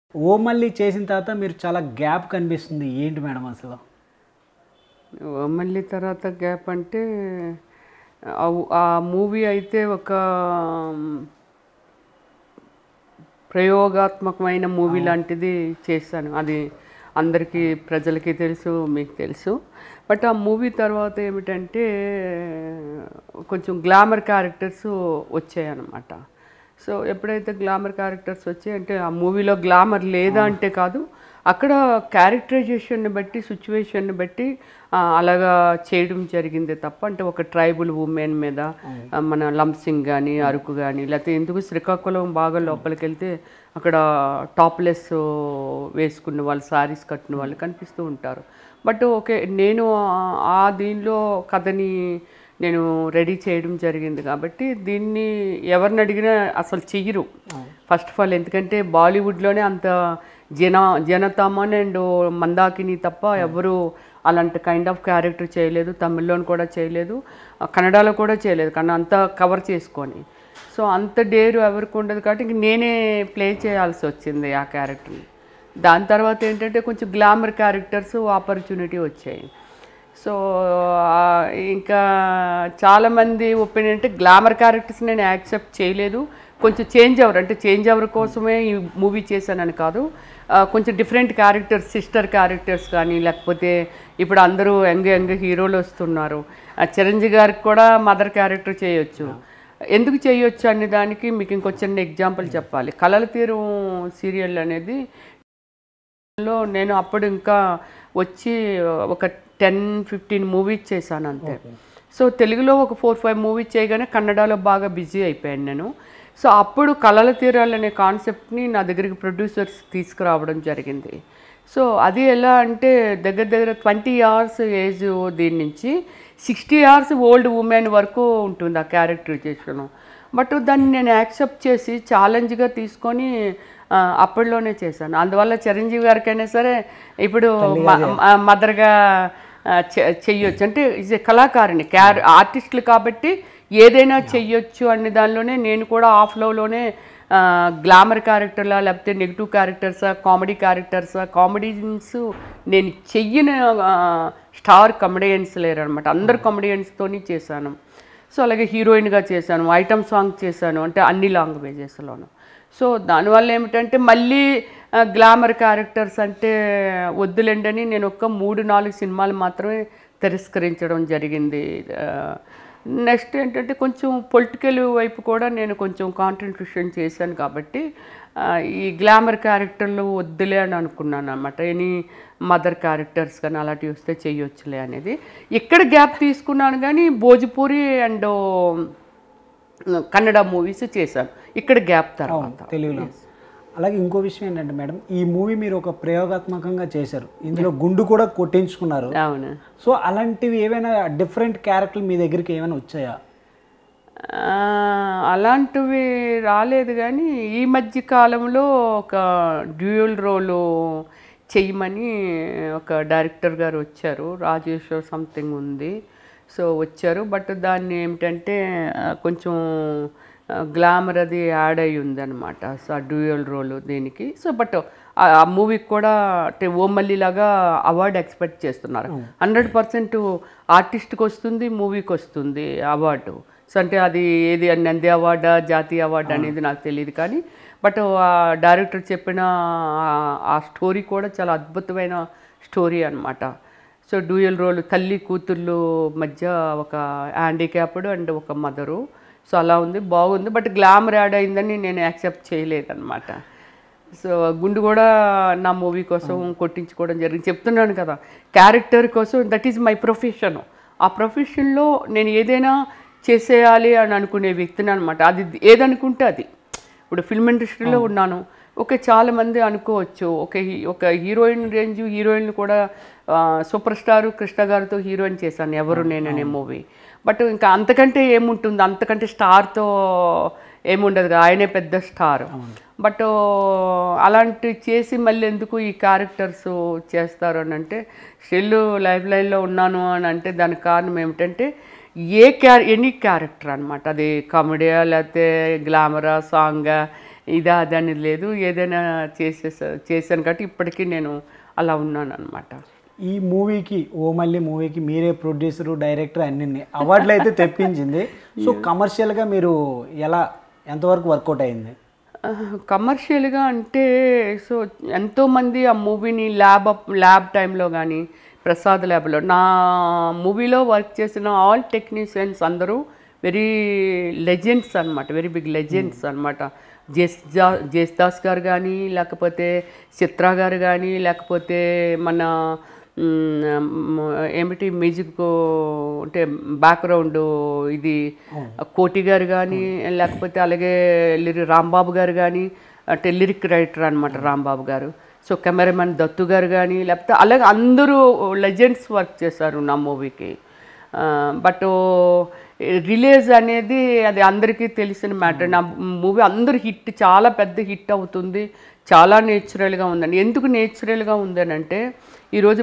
ఓ మళ్ళీ చేసిన తర్వాత మీరు చాలా గ్యాప్ కనిపిస్తుంది ఏంటి మేడం అసలు మళ్ళీ తర్వాత గ్యాప్ అంటే ఆ- ఆ మూవీ అయితే ఒక ప్రయోగాత్మకమైన మూవీ లాంటిది చేశాను అది అందరికీ ప్రజలకి తెలుసు మీకు తెలుసు బట్ ఆ మూవీ తర్వాత ఏమిటంటే కొంచెం గ్లామర్ క్యారెక్టర్స్ వచ్చాయన్నమాట సో ఎప్పుడైతే గ్లామర్ క్యారెక్టర్స్ వచ్చాయి అంటే ఆ మూవీలో గ్లామర్ లేదా అంటే కాదు అక్కడ క్యారెక్టరైజేషన్ని బట్టి సిచ్యువేషన్ని బట్టి ఆ, అలాగా చేయడం జరిగింది తప్ప అంటే ఒక ట్రైబల్ ఉమెన్ మీద ఆ, మన లంసింగ్ కానీ అరకు కానీ లేకపోతే ఎందుకు శ్రీకాకుళం బాగా లోపలికి వెళ్తే అక్కడ టాప్లెస్ వేసుకున్న వాళ్ళు సారీస్ కట్టిన వాళ్ళు కనిపిస్తూ ఉంటారు బట్ ఓకే నేను ఆ- ఆ దీనిలో కథని నేను రెడీ చేయడం జరిగింది కాబట్టి దీన్ని ఎవరిని అడిగినా అసలు చెయ్యరు ఫస్ట్ ఆఫ్ ఆల్ ఎందుకంటే బాలీవుడ్లోనే అంత జన జనతామన్ అండ్ మందాకిని తప్ప ఎవరు అలాంటి కైండ్ ఆఫ్ క్యారెక్టర్ చేయలేదు తమిళ్లోని కూడా చేయలేదు ఆ, కన్నడలో కూడా చేయలేదు కానీ అంత కవర్ చేసుకొని సో అంత డేరు ఎవరికి ఉండదు కాబట్టి ఇంక నేనే ప్లే చేయాల్సి వచ్చింది ఆ క్యారెక్టర్ని దాని తర్వాత ఏంటంటే కొంచెం గ్లామర్ క్యారెక్టర్స్ ఆపర్చునిటీ వచ్చాయి సో ఆ, ఇంకా చాలామంది ఒపీనియన్ అంటే గ్లామర్ క్యారెక్టర్స్ నేను యాక్సెప్ట్ చేయలేదు కొంచెం చేంజ్ అవర్ అంటే చేంజ్ అవర్ కోసమే ఈ మూవీ చేశానని కాదు ఆ, కొంచెం డిఫరెంట్ క్యారెక్టర్స్ సిస్టర్ క్యారెక్టర్స్ కానీ లేకపోతే ఇప్పుడు అందరూ యంగ్ యంగ్ హీరోలు వస్తున్నారు ఆ, చిరంజీవి గారికి కూడా మదర్ క్యారెక్టర్ చేయొచ్చు ఎందుకు చేయొచ్చు అనే దానికి మీకు ఇంకో చిన్న ఎగ్జాంపుల్ చెప్పాలి కలల తీరం సీరియల్ అనేది లో నేను అప్పుడు ఇంకా వచ్చి ఒక టెన్ ఫిఫ్టీన్ మూవీస్ చేశాను అంతే సో తెలుగులో ఒక ఫోర్ ఫైవ్ మూవీస్ చేయగానే కన్నడలో బాగా బిజీ అయిపోయాను నేను సో అప్పుడు కళల తీరాలు అనే కాన్సెప్ట్ని నా దగ్గరికి ప్రొడ్యూసర్స్ తీసుకురావడం జరిగింది సో అది ఎలా అంటే దగ్గర దగ్గర ట్వంటీ ఇయర్స్ ఏజ్ దీని నుంచి సిక్స్టీ ఇయర్స్ ఓల్డ్ ఉమెన్ వరకు ఉంటుంది ఆ క్యారెక్టరైజేషను బట్ దాన్ని నేను యాక్సెప్ట్ చేసి ఛాలెంజ్గా తీసుకొని ఆ, అప్పట్లోనే చేశాను అందువల్ల చిరంజీవి గారికైనా సరే ఇప్పుడు మదర్గా చెయ్యొచ్చు అంటే ఇది కళాకారిణి క్యార్ ఆర్టిస్టులు కాబట్టి ఏదైనా చెయ్యొచ్చు అనే దానిలోనే నేను కూడా ఆఫ్లోలోనే గ్లామర్ క్యారెక్టర్లా లేకపోతే నెగిటివ్ క్యారెక్టర్సా కామెడీ క్యారెక్టర్సా కామెడీన్స్ నేను చెయ్యని స్టార్ కమెడియన్స్ లేరు అనమాట అందరు కమెడియన్స్తోని చేశాను సో అలాగే హీరోయిన్గా చేశాను ఐటమ్ సాంగ్ చేశాను అంటే అన్ని లాంగ్వేజెస్లోను సో దానివల్ల ఏమిటంటే మళ్ళీ గ్లామర్ క్యారెక్టర్స్ అంటే వద్దులేండని నేను ఒక మూడు నాలుగు సినిమాలు మాత్రమే తిరస్కరించడం జరిగింది నెక్స్ట్ ఏంటంటే కొంచెం పొలిటికల్ వైపు కూడా నేను కొంచెం కాంట్రిబ్యూషన్ చేశాను కాబట్టి ఆ, ఈ గ్లామర్ క్యారెక్టర్లు వద్దులే అని అనుకున్నాను అనమాట ఎనీ మదర్ క్యారెక్టర్స్ కానీ అలాంటివి వస్తే చెయ్యొచ్చులే అనేది ఇక్కడ గ్యాప్ తీసుకున్నాను కానీ భోజ్పూరి అండ్ కన్నడ మూవీస్ చేశాను ఇక్కడ గ్యాప్ తర్వాత తెలుగులో అలాగే ఇంకో విషయం ఏంటంటే మేడం ఈ మూవీ మీరు ఒక ప్రయోగాత్మకంగా చేశారు ఇందులో గుండు కూడా కొట్టించుకున్నారు అవును సో అలాంటివి ఏమైనా డిఫరెంట్ క్యారెక్టర్లు మీ దగ్గరికి ఏమైనా వచ్చాయా ఆ, అలాంటివి రాలేదు కానీ ఈ మధ్య కాలంలో ఒక డ్యూయల్ రోలు చెయ్యమని ఒక డైరెక్టర్ గారు వచ్చారు రాజేశ్వర్ సంథింగ్ ఉంది సో వచ్చారు బట్ దాన్ని ఏమిటంటే ఆ, కొంచెం గ్లామర్ అది యాడ్ అయి ఉందన్నమాట సో ఆ డ్యూయల్ రోలు దీనికి సో బట్ ఆ మూవీకి కూడా అంటే ఓమల్లి లాగా అవార్డు ఎక్స్పెక్ట్ చేస్తున్నారు హండ్రెడ్ పర్సెంట్ ఆర్టిస్ట్కి వస్తుంది మూవీకి వస్తుంది అవార్డు సో అంటే అది ఏది నంది అవార్డా జాతీయ అవార్డు అనేది నాకు తెలియదు కానీ బట్ ఆ డైరెక్టర్ చెప్పిన ఆ- ఆ స్టోరీ కూడా చాలా అద్భుతమైన స్టోరీ అన్నమాట సో డ్యూయల్ రోల్ తల్లి కూతుర్లు మధ్య ఒక హ్యాండిక్యాప్డ్ అండ్ ఒక మదరు సో అలా ఉంది బాగుంది బట్ గ్లామర్ యాడ్ అయిందని నేను యాక్సెప్ట్ చేయలేదన్నమాట సో గుండు కూడా నా మూవీ కోసం కొట్టించుకోవడం జరిగింది చెప్తున్నాను కదా క్యారెక్టర్ కోసం దట్ ఈజ్ మై ప్రొఫెషన్ ఆ ప్రొఫెషన్లో నేను ఏదైనా చేసేయాలి అని అనుకునే వ్యక్తిని అనమాట అది ఏదనుకుంటే అది ఇప్పుడు ఫిల్మ్ ఇండస్ట్రీలో ఉన్నాను ఓకే చాలా మంది అనుకోవచ్చు ఒక హీ- ఒక హీరోయిన్ రేంజ్ హీరోయిన్ కూడా ఆ, సూపర్ స్టార్ కృష్ణ గారితో హీరోయిన్ చేశాను ఎవరు నేననే మూవీ బట్ ఇంకా అంతకంటే ఏముంటుంది అంతకంటే స్టార్తో ఏముండదు కదా ఆయనే పెద్ద స్టార్ బట్ అలాంటి చేసి మళ్ళీ ఎందుకు ఈ క్యారెక్టర్స్ చేస్తారు అని అంటే స్టిల్ లైఫ్ లైన్లో ఉన్నాను అని అంటే దానికి కారణం ఏమిటంటే ఏ క్యార ఎనీ క్యారెక్టర్ అనమాట అది కామెడీయా లేకపోతే గ్లామరా సాంగా ఇదా అది అనేది లేదు ఏదైనా చేసేసా చేశాను కాబట్టి ఇప్పటికీ నేను అలా ఉన్నాను అనమాట ఈ మూవీకి ఓ మళ్ళీ మూవీకి మీరే ప్రొడ్యూసరు డైరెక్టర్ అన్ని అవార్డులు అయితే తెప్పించింది సో కమర్షియల్గా మీరు ఎలా ఎంతవరకు వర్కౌట్ అయింది కమర్షియల్గా అంటే సో ఎంతోమంది ఆ మూవీని ల్యాబ్ అప్ ల్యాబ్ టైంలో కానీ ప్రసాద్ ల్యాబ్లో నా మూవీలో వర్క్ చేసిన ఆల్ టెక్నీషియన్స్ అందరూ వెరీ లెజెండ్స్ అనమాట వెరీ బిగ్ లెజెండ్స్ అనమాట జేస్ జా జేస్దాస్ గారు కానీ లేకపోతే చిత్ర గారు కానీ లేకపోతే మన మ్, ఏమిటి మ్యూజిక్ అంటే బ్యాక్గ్రౌండ్ ఇది కోటి గారు కానీ లేకపోతే అలాగే లిరి రాంబాబు గారు కానీ అంటే లిరిక్ రైటర్ అనమాట రాంబాబు గారు సో కెమెరామెన్ దత్తు గారు కానీ లేకపోతే అలాగే అందరూ లెజెండ్స్ వర్క్ చేశారు నా మూవీకి బట్ రిలీజ్ అనేది అది అందరికీ తెలిసిన మ్యాటర్ నా మూవీ అందరు హిట్ చాలా పెద్ద హిట్ అవుతుంది చాలా నేచురల్గా ఉందండి ఎందుకు నేచురల్గా ఉందనంటే ఈరోజు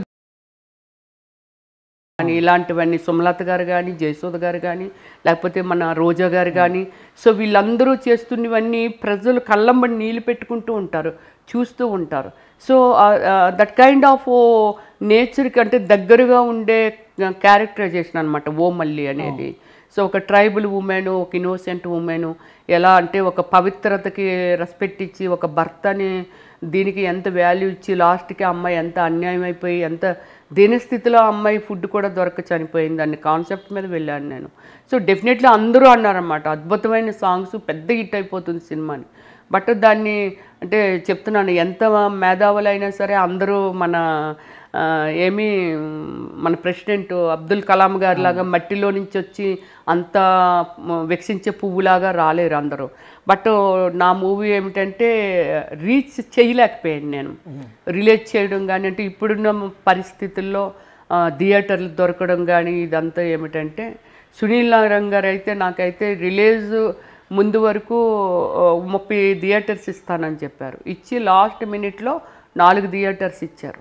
కానీ ఇలాంటివన్నీ సుమలత గారు కానీ జయసూద గారు కానీ లేకపోతే మన రోజా గారు కానీ సో వీళ్ళందరూ చేస్తున్నవన్నీ ప్రజలు కళ్ళంబడి నీళ్ళు పెట్టుకుంటూ ఉంటారు చూస్తూ ఉంటారు సో దట్ కైండ్ ఆఫ్ నేచర్కి అంటే దగ్గరగా ఉండే క్యారెక్టరైజేషన్ అనమాట ఓ మల్లి అనేది సో ఒక ట్రైబల్ ఉమెన్ ఒక ఇన్నోసెంట్ ఉమెన్ ఎలా అంటే ఒక పవిత్రతకి రెస్పెక్ట్ ఇచ్చి ఒక భర్తని దీనికి ఎంత వాల్యూ ఇచ్చి లాస్ట్కి అమ్మాయి ఎంత అన్యాయం అయిపోయి ఎంత దీని స్థితిలో అమ్మాయి ఫుడ్ కూడా దొరక చనిపోయింది అనే కాన్సెప్ట్ మీద వెళ్ళాను నేను సో డెఫినెట్లీ అందరూ అన్నారన్నమాట అద్భుతమైన సాంగ్స్ పెద్ద హిట్ అయిపోతుంది సినిమాని బట్ దాన్ని అంటే చెప్తున్నాను ఎంత మేధావులైనా సరే అందరూ మన ఆ, ఏమీ మన ప్రెసిడెంట్ అబ్దుల్ కలాం గారి లాగా మట్టిలో నుంచి వచ్చి అంత మ, వెక్సించే పువ్వులాగా రాలేరు అందరూ బట్ నా మూవీ ఏమిటంటే రీచ్ చేయలేకపోయాను నేను రిలేట్ చేయడం కానీ అంటే ఇప్పుడున్న పరిస్థితుల్లో ఆ, థియేటర్లు దొరకడం కానీ ఇదంతా ఏమిటంటే సునీల్ నారాయణ గారు అయితే నాకైతే రిలీజ్ ముందు వరకు ఆ, ముప్పై థియేటర్స్ ఇస్తానని చెప్పారు ఇచ్చి లాస్ట్ మినిట్లో నాలుగు థియేటర్స్ ఇచ్చారు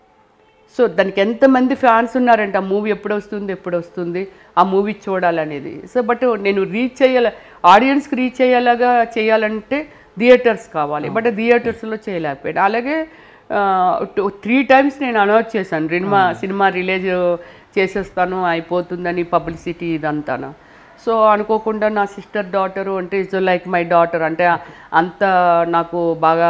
సో దానికి ఎంతమంది ఫ్యాన్స్ ఉన్నారంటే ఆ మూవీ ఎప్పుడు వస్తుంది ఎప్పుడు వస్తుంది ఆ మూవీ చూడాలనేది సో బట్ నేను రీచ్ చేయాల ఆడియన్స్కి రీచ్ అయ్యేలాగా చేయాలంటే థియేటర్స్ కావాలి బట్ థియేటర్స్లో చేయలేకపోయాను అలాగే త్రీ టైమ్స్ నేను అనౌన్స్ చేశాను సినిమా సినిమా రిలీజ్ చేసేస్తాను అయిపోతుందని పబ్లిసిటీ ఇదంతాను సో అనుకోకుండా నా సిస్టర్ డాటరు అంటే ఇట్స్ లైక్ మై డాటర్ అంటే అంత నాకు బాగా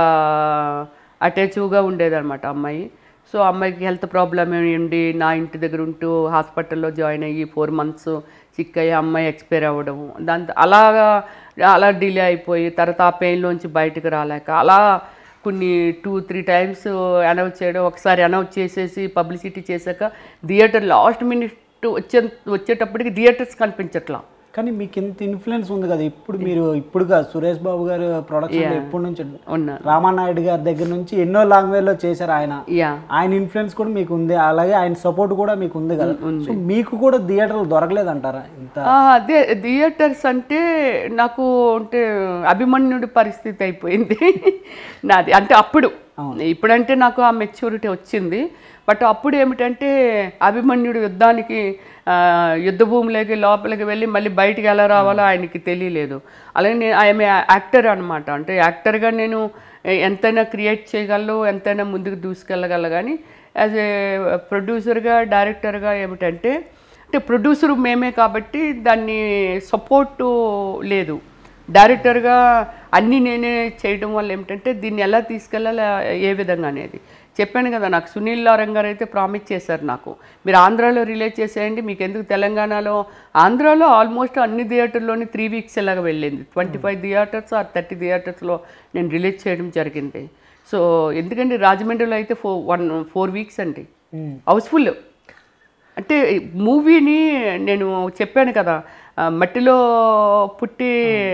అటాచ్గా ఉండేదన్నమాట అమ్మాయి సో అమ్మాయికి హెల్త్ ప్రాబ్లమ్ ఉండి నా ఇంటి దగ్గర ఉంటూ హాస్పిటల్లో జాయిన్ అయ్యి ఫోర్ మంత్స్ సిక్ అయ్యి అమ్మాయి ఎక్స్పైర్ అవ్వడం దాంతో అలాగా అలా డిలే అయిపోయి తర్వాత ఆ పెయిన్లోంచి బయటకు రాలేక అలా కొన్ని టూ త్రీ టైమ్స్ అనౌన్స్ చేయడం ఒకసారి అనౌన్స్ చేసేసి పబ్లిసిటీ చేశాక థియేటర్ లాస్ట్ మినిట్ వచ్చే వచ్చేటప్పటికి థియేటర్స్ కనిపించట్లా కానీ మీకు ఇంత ఇన్ఫ్లుయెన్స్ ఉంది కదా ఇప్పుడు మీరు ఇప్పుడుగా సురేష్ బాబు గారు ప్రొడక్షన్ ఎప్పటి నుంచి ఉన్నారు రామానాయుడు గారి దగ్గర నుంచి ఎన్నో లాంగ్వేజ్ లో చేశారు ఆయన యా ఆయన ఇన్ఫ్లుయెన్స్ కూడా మీకు ఉంది అలాగే ఆయన సపోర్ట్ కూడా మీకు ఉంది కదా సో మీకు కూడా థియేటర్లు దొరకలేదంటారా ఇంత ఆ, అదే థియేటర్స్ అంటే నాకు అంటే అభిమన్యుడి పరిస్థితి అయిపోయింది నాది అంటే అప్పుడు ఇప్పుడంటే నాకు ఆ మెచ్యూరిటీ వచ్చింది బట్ అప్పుడు ఏమిటంటే అభిమన్యుడు యుద్ధానికి ఆ, యుద్ధ భూమిలోకి లోపలికి వెళ్ళి మళ్ళీ బయటికి ఎలా రావాలో ఆయనకి తెలియలేదు అలాగే నేను ఐఎమ్ యాక్టర్ అనమాట అంటే యాక్టర్గా నేను ఎంతైనా క్రియేట్ చేయగలను ఎంతైనా ముందుకు దూసుకెళ్ళగలను కానీ యాజ్ ఏ ప్రొడ్యూసర్గా డైరెక్టర్గా ఏమిటంటే అంటే ప్రొడ్యూసర్ మేమే కాబట్టి దాన్ని సపోర్టు లేదు డైరెక్టర్గా అన్నీ నేనే చేయడం వల్ల ఏమిటంటే దీన్ని ఎలా తీసుకెళ్ళాలి ఏ విధంగా అనేది చెప్పాను కదా నాకు సునీల్ లారంగ్ గారు అయితే ప్రామిస్ చేశారు నాకు మీరు ఆంధ్రాలో రిలీజ్ చేసేయండి మీకు ఎందుకు తెలంగాణలో ఆంధ్రాలో ఆల్మోస్ట్ అన్ని థియేటర్లోని త్రీ వీక్స్ ఎలాగ వెళ్ళింది twenty five theatres or thirty థియేటర్స్లో నేను రిలీజ్ చేయడం జరిగింది సో ఎందుకంటే రాజమండ్రిలో అయితే ఫోర్ వన్ ఫోర్ వీక్స్ అండి హౌస్ఫుల్ అంటే మూవీని నేను చెప్పాను కదా ఆ, మట్టిలో పుట్టి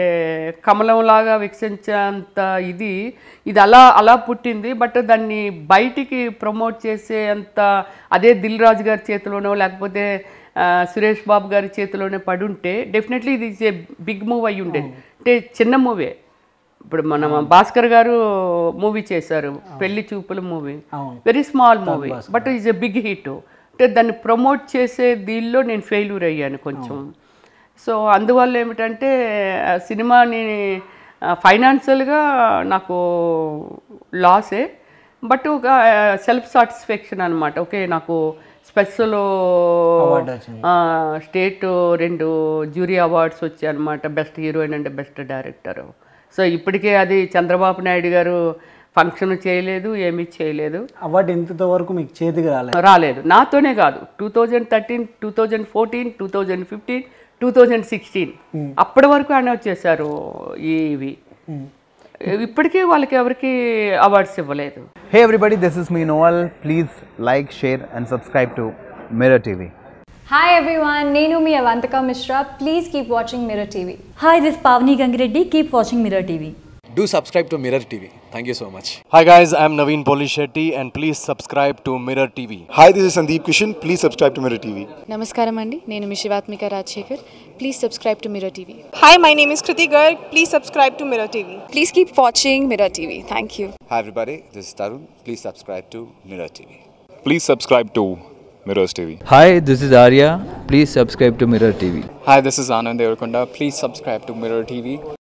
కమలంలాగా వికసించేంత ఇది ఇది అలా అలా పుట్టింది బట్ దాన్ని బయటికి ప్రమోట్ చేసే అంత అదే దిల్ రాజు గారి చేతిలోనో లేకపోతే ఆ, సురేష్ బాబు గారి చేతిలోనే పడి ఉంటే డెఫినెట్లీ ఇది బిగ్ మూవ్ అయి ఉండేది అంటే చిన్న మూవీ ఇప్పుడు మన భాస్కర్ గారు మూవీ చేశారు పెళ్లి చూపుల మూవీ అవును very small movie but is a big hit అంటే దాన్ని ప్రమోట్ చేసే దీనిలో నేను ఫెయిల్యూర్ అయ్యాను కొంచెం సో అందువల్ల ఏమిటంటే ఆ సినిమాని ఫైనాన్షియల్గా నాకు లాసే బట్ ఒక సెల్ఫ్ సాటిస్ఫాక్షన్ అనమాట ఓకే నాకు స్పెషల్ Award వచ్చింది. స్టేట్ రెండు జ్యూరీ అవార్డ్స్ వచ్చాయి అనమాట best heroine and best director so ఇప్పటికే అది చంద్రబాబు నాయుడు గారు ఫంక్షన్ చేయలేదు ఏమీ చేయలేదు అవార్డు ఇంత వరకు మీకు చేతికి రాలేదు రాలేదు నాతోనే కాదు two thousand thirteen two thousand fourteen two thousand fifteen two thousand sixteen అప్పటి వరకు అనౌన్స్ చేశారు ఇవి ఇప్పటికీ వాళ్ళకి ఎవరికి అవార్డ్స్ ఇవ్వలేదు Hey everybody, this is me Noel. Please like, share, and subscribe to Mirror TV. Hi everyone, Nenu mi Avantika Mishra. Please keep watching Mirror TV. Hi, this is Pavni Gangireddy. Keep watching Mirror TV. Do subscribe to Mirror TV. Thank you so much. Hi guys, I'm Naveen Polishetty and please subscribe to Mirror TV. Hi, this is Sandeep Kishan. Please subscribe to Mirror TV. నమస్కారం అండి నేను మీ Shivathmika Rajasekhar please subscribe to Mirror TV Hi, my name is Kriti Garg. Please subscribe to Mirror TV. Please keep watching Mirror TV thank you Hi, everybody. This is Tarun. Please subscribe to Mirror TV. Please subscribe to Mirrors TV. Hi, this is Arya. Please subscribe to Mirror TV. Hi, this is Anand Devarkonda. Please subscribe to Mirror TV.